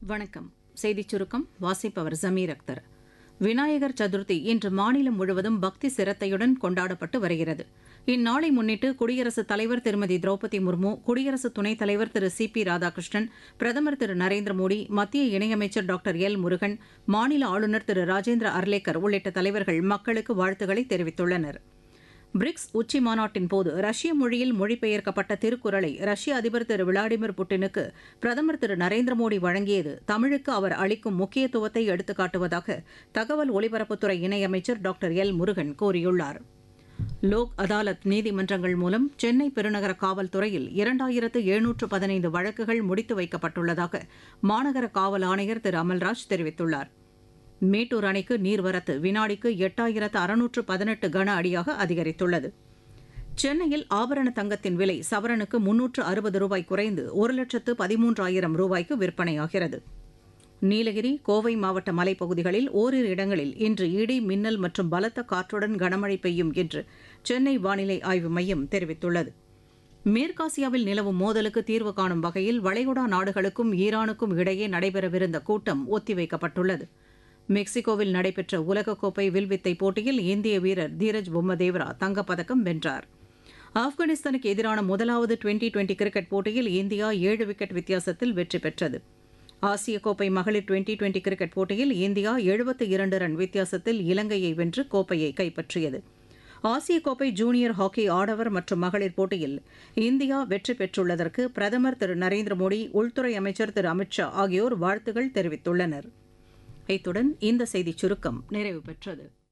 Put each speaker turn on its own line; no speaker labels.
வணக்கம் செய்திச் சுருக்கம் வாசிப்பவர் ஜமீர் அக்தர் விநாயகர் சதுர்த்தி இன்று மாநிலம் முழுவதும் பக்தி சிரத்தையுடன் கொண்டாடப்பட்டு வருகிறது இந்நாளை முன்னிட்டு குடியரசுத் தலைவர் திருமதி திரௌபதி முர்மு குடியரசு துணைத் தலைவர் திரு சி பி ராதாகிருஷ்ணன் பிரதமர் திரு நரேந்திர மோடி மத்திய இணையமைச்சர் டாக்டர் எல் முருகன் மாநில ஆளுநர் திரு ராஜேந்திர அர்லேக்கர் உள்ளிட்ட தலைவர்கள் மக்களுக்கு வாழ்த்துக்களை தெரிவித்துள்ளனா் பிரிக்ஸ் உச்சி மாநாட்டின் போது ரஷ்ய மொழியில் மொழிபெயர்க்கப்பட்ட திருக்குறளை ரஷ்ய அதிபர் திரு விளாடிமிர் புட்டினுக்கு பிரதமர் திரு நரேந்திர மோடி வழங்கியது தமிழுக்கு அவர் அளிக்கும் முக்கியத்துவத்தை எடுத்துக்காட்டுவதாக தகவல் ஒலிபரப்புத்துறை இணையமைச்சர் டாக்டர் எல் முருகன் கூறியுள்ளார் லோக் அதாலத் நீதிமன்றங்கள் மூலம் சென்னை பெருநகர காவல்துறையில் இரண்டாயிரத்து எழுநூற்று பதினைந்து வழக்குகள் முடித்து வைக்கப்பட்டுள்ளதாக மாநகர காவல் ஆணையர் திரு அமல்ராஜ் தெரிவித்துள்ளார் மேட்டூர் அணைக்கு நீர்வரத்து வினாடிக்கு எட்டாயிரத்து அறுநூற்று பதினெட்டு கன அடியாக அதிகரித்துள்ளது சென்னையில் ஆபரண தங்கத்தின் விலை சவரனுக்கு முன்னூற்று அறுபது ரூபாய் குறைந்து ஒரு லட்சத்து பதிமூன்றாயிரம் ரூபாய்க்கு விற்பனையாகிறது நீலகிரி கோவை மாவட்ட மலைப்பகுதிகளில் ஓரிரு இடங்களில் இன்று இடி மின்னல் மற்றும் பலத்த காற்றுடன் கனமழை பெய்யும் என்று சென்னை வானிலை ஆய்வு மையம் தெரிவித்துள்ளது மேற்காசியாவில் நிலவும் மோதலுக்கு தீர்வு காணும் வகையில் வளைகுடா நாடுகளுக்கும் ஈரானுக்கும் இடையே நடைபெறவிருந்த கூட்டம் ஒத்திவைக்கப்பட்டுள்ளது மெக்சிகோவில் நடைபெற்ற உலகக்கோப்பை வில்வித்தை போட்டியில் இந்திய வீரர் தீரஜ் பொம்மதேவரா தங்கப்பதக்கம் வென்றார் ஆப்கானிஸ்தானுக்கு எதிரான முதலாவது டுவெண்டி டுவெண்டி கிரிக்கெட் போட்டியில் இந்தியா ஏழு விக்கெட் வித்தியாசத்தில் வெற்றி பெற்றது ஆசிய கோப்பை மகளிர் டுவெண்டி டுவெண்டி கிரிக்கெட் போட்டியில் இந்தியா எழுபத்து இரண்டு ரன் வித்தியாசத்தில் இலங்கையை வென்று கோப்பையை கைப்பற்றியது ஆசிய கோப்பை ஜூனியர் ஹாக்கி ஆடவர் மற்றும் மகளிர் போட்டியில் இந்தியா வெற்றி பெற்றுள்ளதற்கு பிரதமர் திரு நரேந்திர மோடி உள்துறை அமைச்சர் திரு அமித்ஷா ஆகியோர் வாழ்த்துகள் தெரிவித்துள்ளனா் இத்துடன் இந்த செய்திச் சுருக்கம் நிறைவு பெற்றது